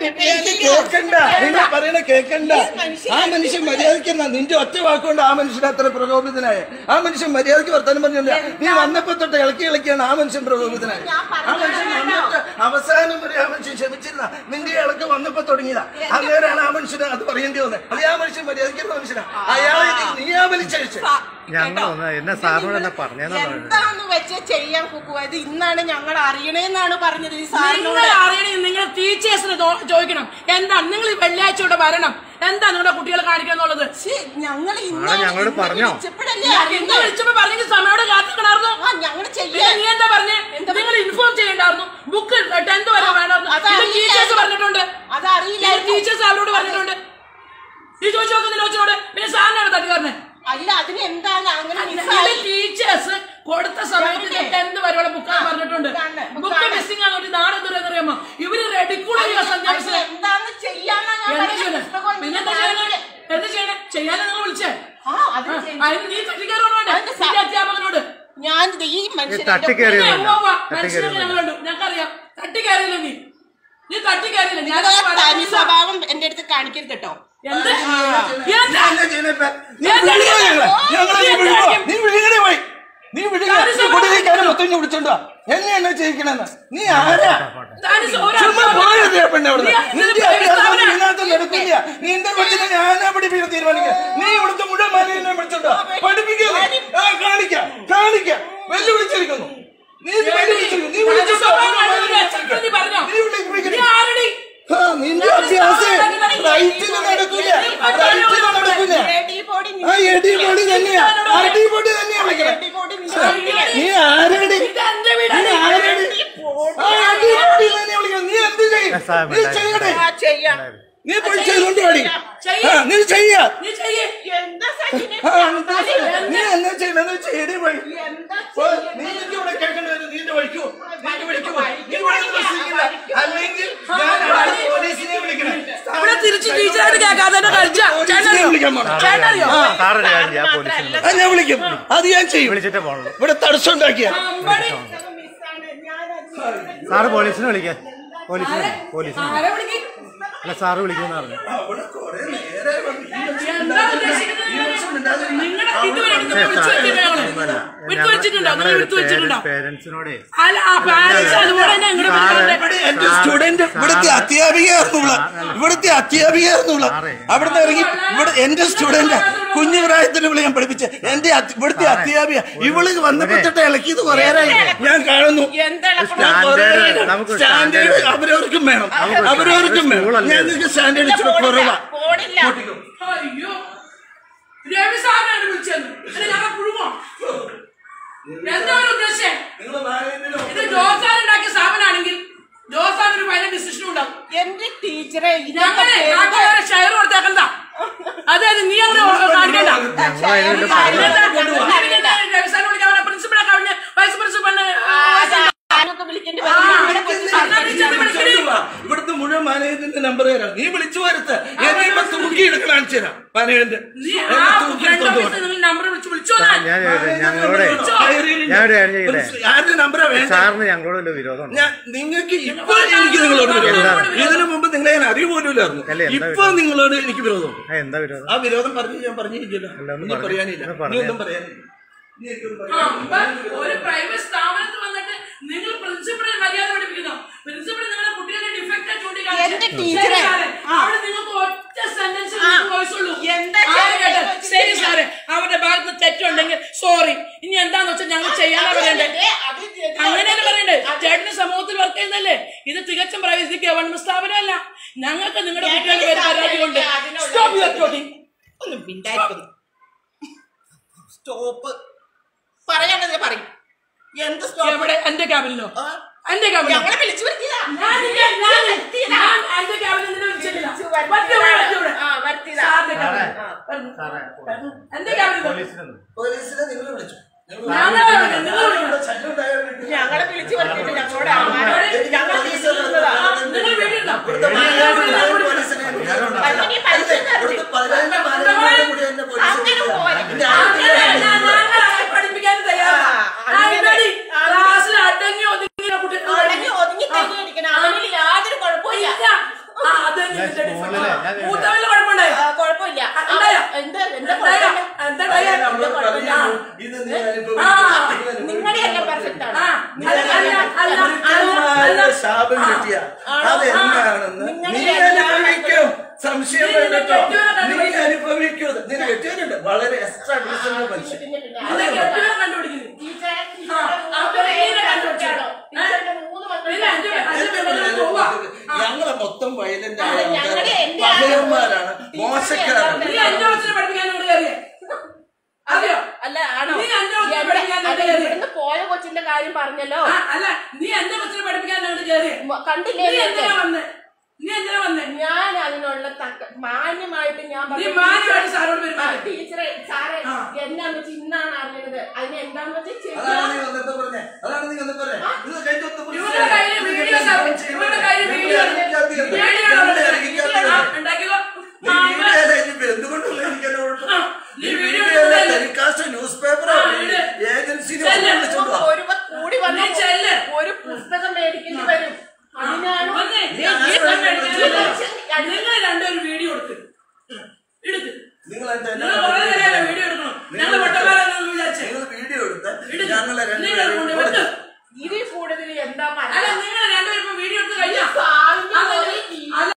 കേക്കണ്ട നിങ്ങൾ പറയണ കേക്കണ്ട ആ മനുഷ്യൻ മര്യാദയ്ക്ക് നിന്റെ ഒറ്റ വാക്കുകൊണ്ട് ആ മനുഷ്യൻ അത്ര പ്രകോപിതനായ ആ മനുഷ്യൻ മര്യാദയ്ക്ക് വർത്താനം പറഞ്ഞില്ല നീ വന്നപ്പോ തൊട്ട് ഇളക്കി ഇളക്കിയാണ് ആ മനുഷ്യൻ പ്രകോപിതനായ ആ മനുഷ്യൻ വന്നിട്ട് അവസാനം വരെ ആ മനുഷ്യൻ ക്ഷമിച്ചില്ല നിന്റെ ഇളക്ക് വന്നപ്പോ തുടങ്ങിയതാ അന്നേരമാണ് ആ മനുഷ്യന് അത് പറയേണ്ടി വന്നത് അത് ആ മനുഷ്യൻ മര്യാദയ്ക്കുന്ന മനുഷ്യനാ അയാളെ നീ ആ വലിച്ചഴിച്ചു ഞങ്ങളൊന്ന് എന്നെ സാറിനോട് എന്നെ പറഞ്ഞെന്നുള്ളത് എന്താന്ന് വെച്ച് ചെയ്യാൻ കുക്കു ഇത് ഇന്നാണ് ഞങ്ങൾ അറിയണേന്നാണ് പറഞ്ഞത് ഈ സാറിനോട് നിങ്ങൾ അറിയണേ നിങ്ങൾ ടീച്ചേഴ്സിന് ചോദിക്കണം എന്താ നിങ്ങൾ ഈ വെള്ളിയാഴ്ച ഇവിടെ വരണം എന്താ നിങ്ങളുടെ കുട്ടികളെ കാണിക്കാന്നുള്ളത് ശ്ശേ, ഞങ്ങൾ ആളെ ഇന്നാണ് ഞങ്ങളോട് ഇന്ന് പറഞ്ഞോ? വിളിച്ചപ്പോഴല്ലേ ഇന്ന് അറിയുന്നത്. വിളിച്ചപ്പോ പറഞ്ഞെങ്കിൽ സമയോടെ കാത്തിക്കണായിരുന്നു ആ ഞങ്ങൾ പിന്നെ ചെയ്യാൻ നീ എന്താ പറഞ്ഞേ നിങ്ങൾ ഇൻഫോം ചെയ്യണ്ടായിരുന്നു ബുക്ക് ടെൻത്ത് വരെ വേണമെന്ന് അത് ഇത് അറിയില്ല. ടീച്ചേഴ്സ് പറഞ്ഞിട്ടുണ്ട് അതറിയില്ല ടീച്ചേഴ്സ് അവരോട് പറഞ്ഞിട്ടുണ്ട് നീ ചോദിച്ചു നോക്കുന്നില്ല ചോദിച്ചോടെ പിന്നെ സാറിനാണ് തട്ടുകാരനെ അല്ല അതിന് എന്താണ് അങ്ങനെ ഇത് മിസ്സായി ടീച്ചേഴ്സ് കൊടുത്ത സമയത്ത് കണ്ടില്ലേ? ടെൻത്ത് വരെയുള്ള ബുക്ക് പറഞ്ഞിട്ടുണ്ട് ബുക്കാണ്, ബുക്ക് ബുക്കാണ്. മിസ്സിംഗ് ആണെന്ന് നാളെ അറിയാമോ ഇവര് റെഡിക്കൂടില്ല അത് സന്യാസിനെ എന്താന്ന് ചെയ്യാനാ ഞാൻ എന്താ പറഞ്ഞത്? ചെയ്യണേ പുസ്തകം പിന്നെന്താ ഇങ്ങനെ ചെയ്യണേ എന്താ ചെയ്യണേ ചെയ്യാനാ നിങ്ങൾ വിളിച്ചേ ആ അത് ആ, ചെയ്യും. അതിന് നീ തട്ടിക്കാരോട് അതിന്റെ സ- അധ്യാപകനോട് ഞാൻ ഇത് ഈ മനുഷ്യനെ തട്ടിക്കേറി പിന്നെ ഒന്നുമില്ല. ഉവ്വ ഉവ്വ, തട്ടിക്കേറി മനുഷ്യനെ ഒന്നുമില്ല. ഞങ്ങളുണ്ട് ഞങ്ങൾക്കറിയാം തട്ടിക്കയറിയില്ല നീ നീ തട്ടിക്കയറിയില്ല ഞാൻ നിങ്ങളെ തനി സ്വഭാവം എന്റെ അടുത്ത് കാണിക്കരുത് കേട്ടോ എന്ത് നീ എന്താ? എന്താ ചെയ്യുന്നെ ഇപ്പൊ? നീ എന്താ വിഴുങ്ങുക ഞങ്ങളെ. ഞങ്ങളെ നീ നീ വിഴുങ്ങുക. എന്താ നീ വിഴുങ്ങണേ പോയി നീ വിഴുങ്ങുക. കാര്യം കുടിയേക്കാരെ മൊത്തം ഇങ്ങ് വിളിച്ചോണ്ടോ എന്നെ എന്നെ ചെയ്യിക്കണെന്ന് നീ ആരാ താന് ഒരു ചുമ്മാ അർത്ഥം- പോയത് പെണ്ണെ അവിടെ നീ നിന്റെ അതിന് അഭ്യാസം പ്രസ്താവന- ഇതിനകത്ത് നടക്കില്ല നിന്റെ കൊച്ചിനെ ഞാനാ പഠിപ്പിക്കാൻ തീരുമാനിക്കുക നീ ഇവിടുത്തെ മുഴുവൻ മലയെ വിളിച്ചോണ്ടോ പഠിപ്പിക്കാതെ ആ കാണിക്കാം കാണിക്കാം വെല്ലുവിളിച്ചിരിക്കുന്നു നീ ഇത് വെല്ലുവിളിച്ചിരിക്കുന്നു നീ വിളിച്ചോണ്ടോ നീ പറഞ്ഞോ? നീ വിളിപ്പിക്കുന്നു നീ ആരടി? ആ, നിന്റെ അഭ്യാസം റൈറ്റിന് നടക്കൂല റൈറ്റിന് നടക്കൂല അടിപൊളി ആ എടിപൊളി തന്നെയാ അടിപൊളി തന്നെയാ വിളിക്കണേ അടിപൊളി നീ ആരടി ഇത് എന്റെ നീ വീടാണ്. ആരടി ആ അടിപൊളി തന്നെയാ വിളിക്കണേ നീ എന്ത് ചെയ്യും നീ ചെയ്യണേ ആ ചെയ്യാം നീ പോയി ചെയ്തോണ്ട് പാടി ചെയ്യ്. ആ നീ ചെയ്യാ നീ ചെയ്യ്. എന്താ സച്ചിനെ ആ, എന്താ ചെയ്യ- നീ എന്നാ ചെയ്യണെന്ന് ചെയ്യടി പോയി എന്താ ഓ, നീ നിന്റെ ഇവിടെ കേൾക്കേണ്ടി വരും നീ എന്റെ വഴിക്കോ നീ എന്റെ വഴിക്കോ നീ ഇവിടെ പ്രസംഗിക്കില്ല അല്ലെങ്കിൽ ഞാൻ അവിടെ പോലീസിനെ വിളിക്കണേ ഇവിടെ തിരിച്ച് ടീച്ചറായിട്ട് കേൾക്കാതെ തന്നെ കളിച്ചാ പോലീസിനെ വിളിക്കാൻ പോണം ചേട്ടറിയോ സാറൊരു കാര്യം ചെയ്യാം പോലീസിനെ ആ, ഞാൻ വിളിക്കും അത് ഞാൻ ചെയ്യും വിളിച്ചിട്ടേ പോണുള്ളൂ ഇവിടെ തടസ്സം ഉണ്ടാക്കിയ അമ്പടി മിസ്സാണ് ഞാനത് സാറ് പോലീസിനെ വിളിക്കാം പോലീസിനെ വിളി- പോലീസിനെ വിളി. ആരെ വിളിക്കും അല്ല സാറ് വിളിക്കുമെന്ന് പറഞ്ഞു അവിടെ കുറെ നേരെ വന്ന് ഈ മനുഷ്യൻ എന്താ മിണ്ടാതിരുന്ന് ഉദ്ദേശിക്കുന്നത്? ഈ മനുഷ്യൻ മിണ്ടാതിരുന്ന് നിങ്ങളുടെ ഇതുവരെ നിങ്ങൾ വിളിച്ചു വെച്ചിട്ടുണ്ടോ ഞങ്ങള്? വിളിച്ചു വെച്ചിട്ടുണ്ടോ നിങ്ങൾ വിളിച്ചു വെച്ചിട്ടുണ്ടോ പേരൻസിനോടെ അല്ല ആ പാരൻസ് അതുപോലെ തന്നെ ഇങ്ങോട്ട് വിളിക്കാറുണ്ട്. ഇവിടെ എന്റെ സ്റ്റുഡന്റ് ഇവിടുത്തെ അധ്യാപികയായിരുന്നുള്ള ഇവിടുത്തെ അധ്യാപികയായിരുന്നുള്ള അവിടുന്ന് ഇറങ്ങി ഇവിടെ എന്റെ സ്റ്റുഡന്റ് കുഞ്ഞു പ്രായത്തിൽ ഇവിടെ ഞാൻ പഠിപ്പിച്ച എന്റെ അധ്യ- ഇവിടുത്തെ അധ്യാപിക ഇവള് വന്നപ്പോ തൊട്ട് ഇളക്കിയത് കുറേയായി ഞാൻ കാണുന്നു എന്താണ് സ്റ്റാൻഡേർഡ് നമുക്ക് സ്റ്റാൻഡേർഡ് സ്റ്റാൻഡേർഡ് അവരവർക്കും വേണം നമുക്ക് അവരവർക്കും വേണം സ്കൂളല്ലേ? ഞങ്ങൾക്ക് സ്റ്റാൻഡേർഡ് ഇച്ചിരി കുറവാ പോണില്ല അയ്യോ രവി സാറിനാണ് വിളിച്ചത് അല്ല ഞങ്ങൾ പുഴുമോ എന്താണ് ഉദ്ദേശം ഇത് ജോസാൻ ഉണ്ടാക്കിയ സ്ഥാപനമാണെങ്കിൽ ജോസാൻ ഒരു ഭയങ്കര ഡിസിഷൻ ഉണ്ടാവും എന്റെ ടീച്ചറെ ഞങ്ങളെ നാട്ടുകാരെ ഷെയർ കൊടുത്തേക്കണ്ട അതായത് നീ അങ്ങനെ കാണിക്കണ്ട രവി സാറിനെ വിളിക്കാൻ പ്രിൻസിപ്പളെ കവിഞ്ഞ് വൈസ് പ്രിൻസിപ്പളിന് ഞാനൊക്കെ വിളിക്കേണ്ടി ആ, വരും ഇവിടുത്തെ മുഴുവൻ മാനേജറിന്റെ നമ്പർ തരാം നീ വിളിച്ചു വരുത്ത് എന്നെ ഇപ്പൊ തൂക്കി എടുക്കണം കാണിച്ചു തരാം മാനേജറിന്റെ നീ ആ ഫ്രണ്ട് ഓഫീസിൽ നിങ്ങൾ നമ്പർ വിളിച്ച് വിളിച്ചോ ഞാൻ ഞാൻ ചോദിക്കട്ടെ, ഞങ്ങളോട് ഞാനൊരു കാര്യം ചെയ്യട്ടെ ആരുടെ നമ്പറാ വേണ്ട സാറിന് ഞങ്ങളോട് വല്ല വിരോധമുണ്ട് ഞാൻ നിങ്ങൾക്ക് ഇപ്പൊ എനിക്ക് നിങ്ങളോട് വിരോധം ഇതിനു മുമ്പ് നിങ്ങളെ ഞാൻ അറിവ് പോലും ഇല്ലായിരുന്നു അല്ല, എന്താ ഇപ്പൊ നിങ്ങളോട് എനിക്ക് വിരോധം എന്താ വിരോധം ആ വിരോധം പറഞ്ഞു ഞാൻ പറഞ്ഞിരിക്കില്ല അല്ല, ഒന്ന് ഇനി പറഞ്ഞേ. പറയാനില്ല ഒന്ന് ഇനി പറഞ്ഞേ. ഒന്നും പറയാനില്ല ഇനി എനിക്കൊന്നും ആ, പറയാനില്ല. അപ്പൊ ഒരു പ്രൈവറ്റ് സ്ഥാപനത്തിൽ വന്നിട്ട് നിങ്ങൾ പ്രിൻസിപ്പളിനെ മര്യാദ പഠിപ്പിക്കുന്നു പ്രിൻസിപ്പൾ നിങ്ങളുടെ കുട്ടികളുടെ ഡിഫക്റ്റ് എന്റെ ടീച്ചറെ. ആ. അവിടെ നിങ്ങൾക്ക് ഒറ്റ സെന്റൻസ് ആ. വോയിസ് ഉള്ളൂ എന്താ ആരും ചെയ്യാ? കേട്ടോ? ശരി സാറേ അവരുടെ ഭാഗത്ത് തെറ്റുണ്ടെങ്കിൽ സോറി ഇനി എന്താന്ന് വെച്ചാൽ ഞങ്ങൾ ചെയ്യാനാ പറയണ്ടേ അങ്ങനെയല്ല പറയണ്ടേ ചേട്ടന് സമൂഹത്തിൽ വർക്ക് ചെയ്യുന്നല്ലേ ഇത് തികച്ചും പ്രൈവസി ഗവൺമെന്റ് സ്ഥാപനമല്ല ഞങ്ങൾക്ക് നിങ്ങളുടെ കുട്ടികളുടെ പേര് പരാതിയുണ്ട് സ്റ്റോപ്പ് യുവർ ടോക്കിംഗ് ഒന്നും മിണ്ടായിരിക്കുന്നു സ്റ്റോപ്പ് പറയാനത് പറയും എന്ത് സ്റ്റോപ്പ് എവിടെ എന്റെ ക്യാബിനിലോ എന്റെ ക്യാബിനിലോ ഞങ്ങളെ വിളിച്ചു വരുത്തിയതാ ഞാൻ നിന്നെ- ഞാൻ- ഞാൻ എന്റെ ക്യാബിനിൽ നിന്നെ വിളിച്ചിട്ടില്ല. വരട്ടെ ഇവിടെ, വരട്ടെ ഇവിടെ. ആ, വരുത്തിയതാ. സാറിന്റെ ക്യാബിനിൽ. ആ. വരുന്നു. സാറേ വരുന്നു. എന്റെ ക്യാബിനിൽ വരുന്നു. പോലീസിനൊന്നും പോലീസിനെ നിങ്ങൾ വിളിച്ചു ഞങ്ങളെ വിളിച്ചു. നിങ്ങൾ വിളിക്കണം. ശല്യം ഉണ്ടായാൽ വിളിക്കും. ഞങ്ങളെ വിളിച്ചു വരുത്തിയിട്ട് ഞങ്ങളോട് ആരും ഞങ്ങൾ തിരിച്ചിരുന്നതാ. നിങ്ങൾ വീട്ടിലുണ്ടോ? ഇവിടുത്തെ മാനേജർ പോലീസിനെ വിളിച്ചു. അതിന് നീ പൈസ തരണ്ടേ? ഇവിടുത്തെ പതിനായിരം മാനേജർമാരുടെ കൂടെ എന്നെ പോലീസ് അങ്ങനെ വിളിച്ചു. പോവാൻ. ഇതിന്റെ അങ്ങനെ ആദ്യത്തെ ഞാൻ- ഞങ്ങളെ പഠിപ്പിക്കാൻ തയ്യാറാ. ആ, ആ, അങ്ങനെ. ഇവര് ക്ലാസ്സിൽ അടങ്ങി ഒതുങ്ങിയ കുട്ടികൾ അടങ്ങി ഒതുങ്ങി തന്നെയിരിക്കണം അവനിൽ യാതൊരു കുഴപ്പമില്ല ഇല്ല. ആ, അത് തന്നെ ഞാൻ ഇതിന്റെ സ്കൂളിലെ- difference. ഞാൻ മൂത്തവന് കുഴപ്പമുണ്ടായോ? ആ, കുഴപ്പമില്ല ആ, ഉണ്ടായോ? എന്ത് എന്താ ഉണ്ടായോ? കുഴപ്പമില്ല എന്താ ഉണ്ടായോ? നമ്മളോട് പറഞ്ഞു, ഇത് നീ അനുഭവിക്കും. ആ. ഇത് അനുഭവിക്കും. നിങ്ങളുടെ എല്ലാം പെർഫെക്റ്റ് ആണ് ആ, നീ അല്ല, അല്ല, അല്ല, അല്ല, ഗുരുക്കന്മാരുടെ അല്ല. ശാപം കിട്ടിയ ആണോ? അതെന്താണെന്ന് നിങ്ങളുടെ നീ എല്ലാം അനുഭവിക്കും സംശയം നീ വേണ്ട നിന്റെ കേട്ടോ. കെട്ടിയവനെ നീ കണ്ടുപിടിക്കും. അനുഭവിക്കും നിന്റെ കെട്ടിയവനുണ്ട് വളരെ എക്സ്ട്രാ ഡീസന്റ് മനുഷ്യൻ പിന്നെ പിന്നെ നിന്റെ കെട്ടിയവനെ കണ്ടുപിടിക്കുന്നു. ടീച്ചറെ, ആ, ടീച്ചറുടെ ആ, മൂന്ന് പിന്നെ പേര് ഇതിനെ കണ്ടുപിടിച്ചോ? കണ്ടുപിടിച്ചാണോ? ടീച്ചറുടെ മൂന്ന് മക്കൾ ഇല്ല, അഞ്ച് പേര്. അഞ്ച് എന്റെ പേര് പിള്ളേരെ പോവാ. മൊത്തത്തിൽ ഞങ്ങളെ മൊത്തം വയലന്റ് ആയ ആ, ഞങ്ങളുടെ ആൾക്കാരാണ് എന്റെ പകയന്മാരാണ് ടീച്ചറെ മോശക്കാരാണ് നീ അഞ്ചു കൊച്ചിനെ പഠിപ്പിക്കാൻ ഇവിടെ കയറിയേ അറിയോ അല്ല ആണോ നീ അഞ്ച് കൊച്ചിനെ എവിടെ- പഠിപ്പിക്കാൻ അത് കയറി. ഇവിടുന്ന് പോയ കൊച്ചിന്റെ കാര്യം പറഞ്ഞല്ലോ ആ, അല്ല നീ എന്റെ കൊച്ചിനെ പഠിപ്പിക്കാൻ ഇവിടെ കയറിയേ മ- കണ്ടില്ലേ നീ നേരത്തെ? എന്തിനാ വന്നേ നീ എന്തിനാ വന്നേ ഞാൻ അതിനുള്ള തക്ക മാന്യമായിട്ട് ഞാൻ നീ പറഞ്ഞു, മാന്യമായിട്ട് സാറോട് ആ, പെരുമാറി ടീച്ചറെ സാറേ ആ. എന്നാന്ന് വെച്ചാൽ ഇന്നാണ് അറിഞ്ഞത് അതിന് എന്താന്ന് വെച്ചാൽ അതാണ് നീ ചെയ്യാൻ വന്നപ്പോ പറഞ്ഞേ അതാണ് നീ വന്നപ്പോ പറഞ്ഞേ ഇത് കഴിഞ്ഞ ഒത്ത ഇവരുടെ കയ്യില് വീഡിയോ സാർ ഇവരുടെ കയ്യില് വീഡിയോ ഉണ്ട്.